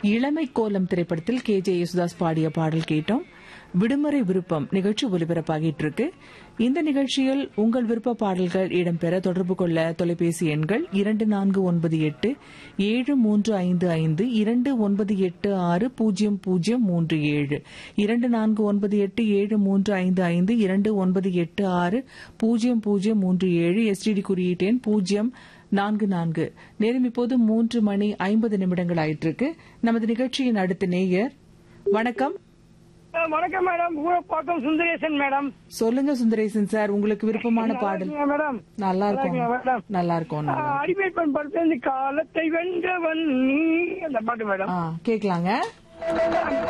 இளமை கோலம் திரைப்படத்தில் கே ஜே யேசுதாஸ் பாடிய பாடல் கேட்டோம் விடுமுறை விருப்பம் நிகழ்ச்சி ஒலிபரப்பாகிட்டு இருக்கு இந்த நிகழ்ச்சியில் உங்கள் விருப்ப பாடல்கள் இடம்பெற தொடர்பு கொள்ள தொலைபேசி எண்கள் இரண்டு நான்கு ஒன்பது எட்டு ஏழு மூன்று ஐந்து ஐந்து இரண்டு ஒன்பது எட்டு ஆறு பூஜ்ஜியம் பூஜ்ஜியம் மூன்று ஏழு இரண்டு நான்கு ஒன்பது எட்டு ஏழு மூன்று ஐந்து ஐந்து இரண்டு ஒன்பது எட்டு ஆறு பூஜ்ஜியம் பூஜ்ஜியம் மூன்று ஏழு எஸ்டிடி குறியீட்டு எண் பூஜ்ஜியம் நான்கு நான்கு நேரம் இப்போது மூன்று மணி ஐம்பது நிமிடங்கள் ஆயிட்டிருக்கு நமது நிகழ்ச்சியின் அடுத்த நேயர் வணக்கம் ஆ, வணக்கம் மேடம் ஊரப்பாக்கம் சுந்தரேசன் மேடம் சொல்லுங்க சுந்தரேசன் சார் உங்களுக்கு விருப்பமான பாடல் இருக்கீங்களா மேடம் நல்லா இருக்கும் நல்லா இருக்கீங்களா மேடம்? நல்லா இருக்கும் ஆ, நல்லா அடிமை பெண் படத்துல இருந்து காலத்தை வென்றவன் நீ அந்த பாட்டு மேடம் ஆ கேக்கலாங்க